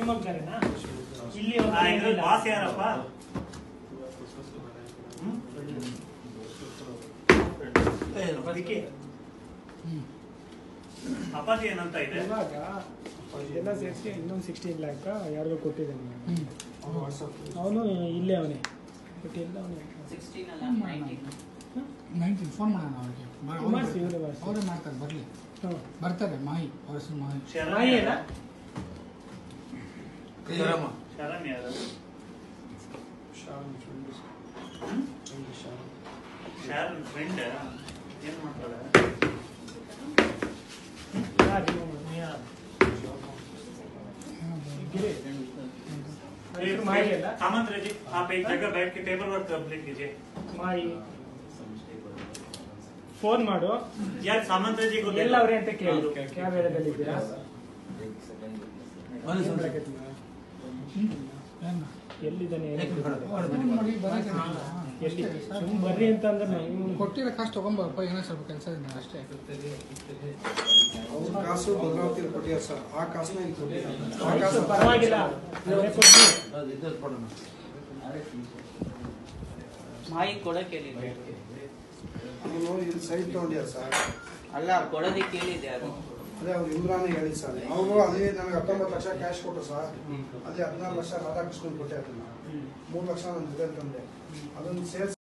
ಶಿವಮೊಗ್ಗರೇನಾ ಇಲ್ಲಿ ಆ, ಇದ್ರಲ್ಲಿ ಬಾಸ್ ಯಾರಪ್ಪ ಹ್ಮ್? ವಿಕ್ಕಿ, ಅಪ್ಪಾಜಿ ಏನಂತ ಇದೆ ಇವಾಗ ಇದೆಲ್ಲ ಸೇರಿಸಿ ಇನ್ನೊಂದು ಸಿಕ್ಸ್ಟೀನ್ ಲ್ಯಾಕ್ ಯಾರಿಗೂ ಕೊಟ್ಟಿದ್ದಾನೆ ಅವನು ಇಲ್ಲೇ ಅವನೇ ಬಟ್ ಎಲ್ಲ ಅವನೇ ನೈನ್ಟೀನ್ ಫೋನ್ ಮಾಡೋಣ ಅವ್ರಿಗೆ ಬ- ಅವ್ರು ಮಾಡ್ಸಿ, ಇವ್ರೇ ಮಾಡ್ಸಿ. ಅವರೇ ಮಾಡ್ತಾರೆ ಬರಲಿ ಹಾಂ ಬರ್ತಾರೆ ಮಾಯಿ ಅವ್ರ ಹೆಸರು ಮಾಯಿ ಶರಣ್ ನಾಯಿ ಅಲ್ಲ ಶರಣ್ ಯಾರು ಹ್ಮ್? ಶರಣ್ ಫ್ರೆಂಡ್ ಏನ್ ಮಾಡ್ತಾಳೆ ಗಿರಿ ಹೆಸರು ಮಾಯಿ ಅಲ್ಲ सामंत जी आप एक जगह बैठ के टेबल वर्क कंप्लीट कीजिए ಮಾಯಿ ಫೋನ್ ಮಾಡು यार सामंत जी को ಎಲ್ಲ ಅವ್ರೆ ಅಂತ ಕೇಳು ಯಾವ ಏರಿಯಾದಲ್ಲಿ ಇದ್ದೀರಾ ಬನ್ನಿ ಏನ್ ಸರ್. ಮಾಡಕತ್ತೀರ? ಏನ? ಎಲ್ಲಿದ್ದಾನೆ ಅವ್ರು ಫೋನ್ ಮಾಡಿ ಬರೋಕೆ ಎಲ್ಲಿ ಸುಮ್ ಬರ್ರಿ ಅಂತ ಅಂದ್ರೆ ನಾವು ಕೊಟ್ಟಿರೋ ಕಾಸು ತಗೊಂಬರಪ್ಪ ಏನೋ ಸ್ವಲ್ಪ ಕೆಲಸ ಇದೆ ಅಷ್ಟೇ ಅವ್ರ ಕಾಸು ಭದ್ರಾವತಿ ಕೊಟ್ಟಿದ್ದಾರೆ ಸರ್ ಆ ಕಾಸನ್ನ ಇಲ್ಲಿ ಕೊಟ್ಟಿದ್ದಾರೆ ಆ ಆಯ್ತು, ಕಾಸು ಪರವಾಗಿಲ್ಲ ಅವರೇ ಕೊಡ್ಲಿ. ಮಾಹಿತಿ ಕೊಡಕ್ಕೆ ಹೇಳಿದ್ದೆ ಅವನು ಇಲ್ಲಿ ಸೈಟ್ ತಗೊಂಡಿದ್ದಾರೆ ಸರ್ ಅಲ್ಲ ಕೊಡೋದಕ್ಕೆ ಹೇಳಿದ್ದೆ ಅದು ಅದೇ ಅವ್ರು ಇಮ್ರಾನ್ ಹೇಳಿ ಸರ್ ಅವರು ಅದೇ ನನಗೆ ಹತ್ತೊಂಬತ್ತು ಲಕ್ಷ ಕ್ಯಾಶ್ ಕೊಟ್ಟರು ಸರ್ ಅದೇ ಹದಿನಾರು ಲಕ್ಷ ರಾಧಾಕೃಷ್ಣನ್ ಕೊಟ್ಟೆ ಅದನ್ನ ಮೂರು ಲಕ್ಷ ನನ್ನ ಜೊತೆ ತಂದೆ ಅದನ್ನು ಸೇರಿಸಿ